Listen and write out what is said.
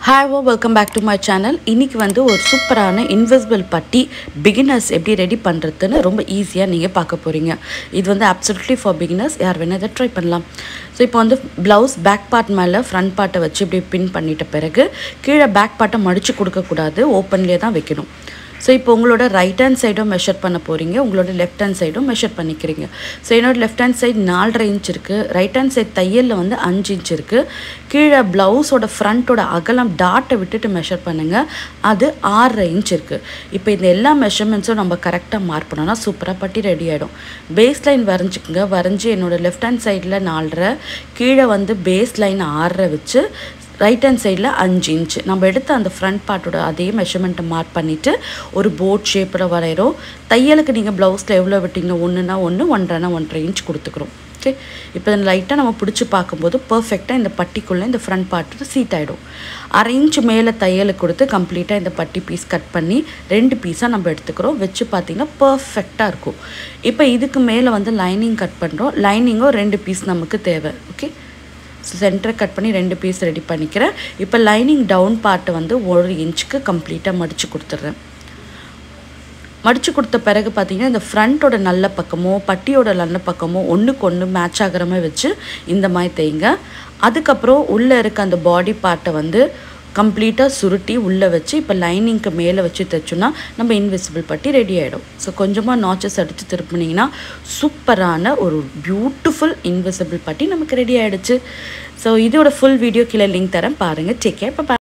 hi oh welcome back to my channel இன்றைக்கி வந்து ஒரு சூப்பரான இன்விசிபிள் பட்டி பிகினர்ஸ் எப்படி ரெடி பண்ணுறதுன்னு ரொம்ப ஈஸியாக நீங்கள் பார்க்க போகிறீங்க இது வந்து அப்சல்யூட்லி ஃபார் பிகினர்ஸ் யார் வேணால் இதை ட்ரை பண்ணலாம் ஸோ இப்போ வந்து ப்ளவுஸ் பேக் பார்ட் மேலே ஃப்ரண்ட் பார்ட்டை வச்சு இப்படி பின் பண்ணிட்ட பிறகு கீழே பேக் பார்ட்டை மடித்து கொடுக்கக்கூடாது ஓப்பன்லேயே தான் வைக்கணும் ஸோ இப்போ உங்களோட ரைட் ஹேண்ட் சைடும் மெஷர் பண்ண போகிறீங்க உங்களோட லெஃப்ட் ஹேண்ட் சைடும் மெஷர் பண்ணிக்கிறீங்க ஸோ என்னோட லெஃப்ட் ஹேண்ட் சைடு நாலரை இன்ச் இருக்குது ரைட் ஹேண்ட் சைடு தையலில் வந்து அஞ்சு இன்ச் இருக்குது கீழே ப்ளவுஸோட ஃப்ரண்ட்டோட அகலம் டாட்டை விட்டுட்டு மெஷர் பண்ணுங்கள் அது ஆறரை இன்ச் இருக்குது இப்போ இந்த எல்லா மெஷர்மெண்ட்ஸும் நம்ம கரெக்டாக மார்க் பண்ணோன்னா சூப்பராக பட்டி ரெடி ஆகிடும் பேஸ் லைன் வரைஞ்சிக்கோங்க வரைஞ்சி என்னோட லெஃப்ட் ஹேண்ட் சைடில் நாலரை கீழே வந்து பேஸ் லைன் ஆறரை வச்சு ரைட் ஹேண்ட் சைடில் அஞ்சு இன்ச் நம்ம எடுத்த அந்த ஃப்ரண்ட் பார்ட்டோட அதே மெஷர்மெண்ட்டை மார்க் பண்ணிவிட்டு ஒரு போட் ஷேப்பில் வரைகிறோம் தையலுக்கு நீங்கள் ப்ளவுஸில் எவ்வளோ விட்டிங்க ஒன்றுனா ஒன்று ஒன்றரைனா ஒன்றரை இன்ச் கொடுத்துக்குறோம் ஓகே இப்போ லைட்டாக நம்ம பிடிச்சி பார்க்கும்போது பர்ஃபெக்டாக இந்த பட்டிக்குள்ளே இந்த ஃப்ரண்ட் பார்ட்டு சீட் ஆகிடும் அரை இன்ச் மேலே தையலுக்கு கொடுத்து கம்ப்ளீட்டாக இந்த பட்டி பீஸ் கட் பண்ணி ரெண்டு பீஸாக நம்ம எடுத்துக்கிறோம் வச்சு பார்த்திங்கன்னா பர்ஃபெக்டாக இருக்கும் இப்போ இதுக்கு மேலே வந்து லைனிங் கட் பண்ணுறோம் லைனிங்கும் ரெண்டு பீஸ் நமக்கு தேவை ஓகே சென்டரை கட் பண்ணி ரெண்டு பீஸ் ரெடி பண்ணிக்கிறேன் இப்போ லைனிங் டவுன் பார்ட்டை வந்து ஒரு இன்ச்சுக்கு கம்ப்ளீட்டாக மடித்து கொடுத்துட்றேன் மடித்து கொடுத்த பிறகு பார்த்தீங்கன்னா இந்த ஃப்ரண்ட்டோட நல்ல பக்கமோ பட்டியோட நல்ல பக்கமோ ஒன்றுக்கு ஒன்று மேட்ச் ஆகிற மாதிரி வச்சு இந்த மாதிரி தேய்ங்க அதுக்கப்புறம் உள்ளே இருக்க அந்த பாடி பார்ட்டை வந்து கம்ப்ளீட்டாக சுருட்டி உள்ளே வச்சு இப்போ லைனிங்க்கு மேலே வச்சு தைச்சோன்னா நம்ம இன்விசிபிள் பட்டி ரெடி ஆகிடும் ஸோ கொஞ்சமாக நாச்சஸ் அடித்து திருப்பினீங்கன்னா சூப்பரான ஒரு பியூட்டிஃபுல் இன்விசிபிள் பட்டி நமக்கு ரெடி ஆகிடுச்சு ஸோ இதோட ஃபுல் வீடியோ கீழே லிங்க் தரேன் பாருங்கள் டேக் கேர்